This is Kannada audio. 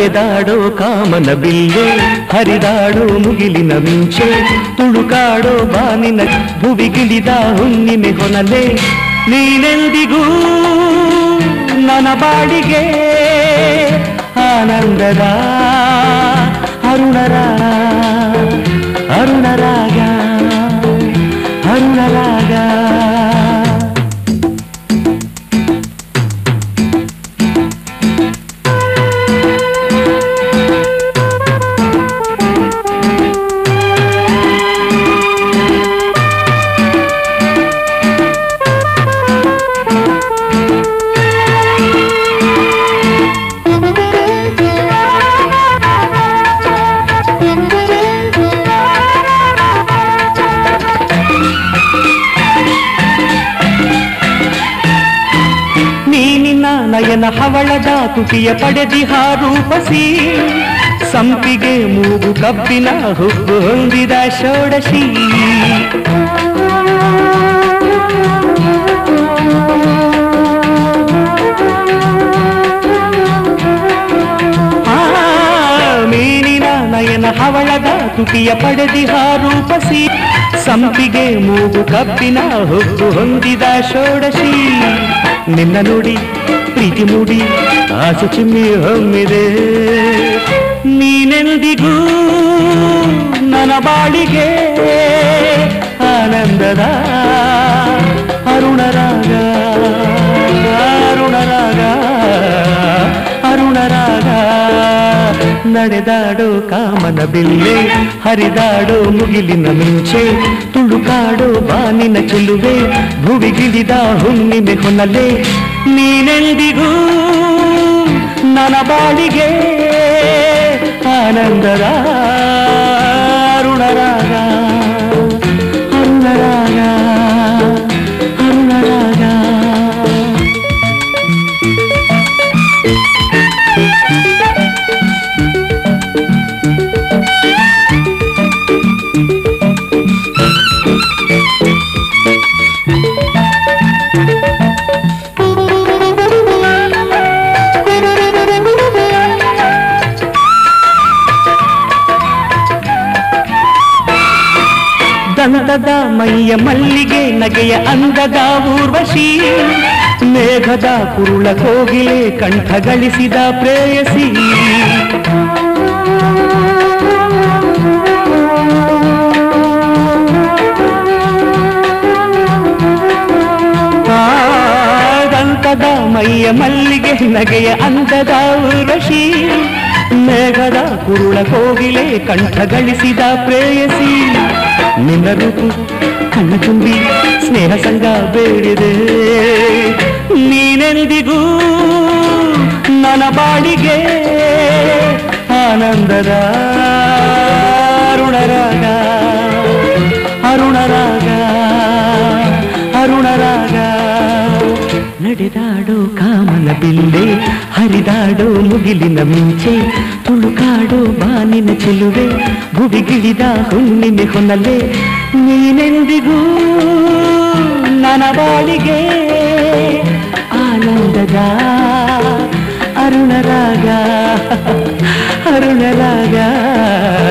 ನಡೆದಾಡೋ ಕಾಮನ ಬಿಲ್ಲೆ ಹರಿದಾಡೋ ಮುಗಿಲಿನ ಮಿಂಚೆ ತುಳುಕಾಡೋ ಬಾನಿನ ಭುವಿಗಿಳಿದ ಹುಣ್ಣಿಮೆ ಹೊನಲೆ ನೀನೆಂದಿಗೂ ನನ್ನ ಬಾಡಿಗೆ ಆನಂದದ ಅರುಣರಾಗ ಅರುಣರಾಗ ಅರುಣರಾಗ ನೀನಿನ ನಯನ ಹವಳದ ತುಟಿಯ ಪಡೆದಿಹ ರೂಪಸಿ ಸಂಪಿಗೆ ಮೂಗು ಕಬ್ಬಿನ ಹುಬ್ಬು ಹೊಂದಿದ ಷೋಡಶಿ ಆ, ಮೀನಿನ ನಯನ ಹವಳದ ತುಟಿಯ ಪಡೆದಿಹ ರೂಪಸಿ ಸಂಪಿಗೆ ಮೂಗು ಕಬ್ಬಿನ ಹುಬ್ಬು ಹೊಂದಿದ ಷೋಡಶಿ ನಿನ್ನ ನೋಡಿ ಪ್ರೀತಿ ಮೂಡಿ ಆಸೆ ಚಿಮ್ಮಿ ಹೊಮ್ಮಿದೆ ನೀನೆಂದಿಗೂ ನನ್ನ ಬಾಳಿಗೆ ಆನಂದದ ಅರುಣರಾಗ ಅರುಣರಾಗ ಅರುಣರಾಗ ನಡೆದಾಡೋ ಕಾಮನ ಬಿಲ್ಲೆ ಹರಿದಾಡೋ ಮುಗಿಲಿನ ಮಿಂಚೆ ತುಳುಕಾಡೋ ಬಾನಿನ ಚೆಲುವೆ ಭುವಿಗಿಳಿದ ಹುಣ್ಣಿಮೆ ಹೊನಲೆ ನೀನೆಂದಿಗೂ ನನ್ನ ಬಾಳಿಗೆ ಆನಂದದ ಅರುಣರಾಗ ಅರುಣರಾಗ ಅರುಣರಾಗ ದಂತದ ಮೈಯ ಮಲ್ಲಿಗೆ ನಗೆಯ ಅಂದದ ಊರ್ವಶಿ ಮೇಘದ ಕುರುಳ ಕೋಗಿಲೆ ಕಂಠ ಗಳಿಸಿದ ಪ್ರೇಯಸಿ ಆ, ದಂತದ ಮೈಯ ಮಲ್ಲಿಗೆ ನಗೆಯ ಅಂದದ ಊರ್ವಶಿ ಮೇಘದ ಕುರುಳ ಕೋಗಿಲೆ ಕಂಠ ಗಳಿಸಿದ ಪ್ರೇಯಸಿ ನಿನ್ನ ರೂಪು ಕಣ್ಣ ತುಂಬಿ ಸ್ನೇಹ ಸಂಗ ಬೇಡಿದೆ ನೀನೆಂದಿಗೂ ನನ್ನ ಬಾಳಿಗೆ ಆನಂದದ ಅರುಣರಾಗ ಅರುಣರಾಗ ಅರುಣರಾಗ ನಡೆದಾಡೋ ಕಾಮನ ಬಿಲ್ಲೆ ಹರಿದಾಡೋ ಮುಗಿಲಿನ ಮಿಂಚೆ ತುಳುಕಾಡೋ ಬಾನಿನ ಚೆಲುವೆ ಭುವಿಗಿಳಿದ ಹುಣ್ಣಿಮೆ ಹೊನಲೆ ನೀನೆಂದಿಗೂ ನನ್ನ ಬಾಳಿಗೆ ಆನಂದದ ಅರುಣರಾಗ ಅರುಣರಾಗ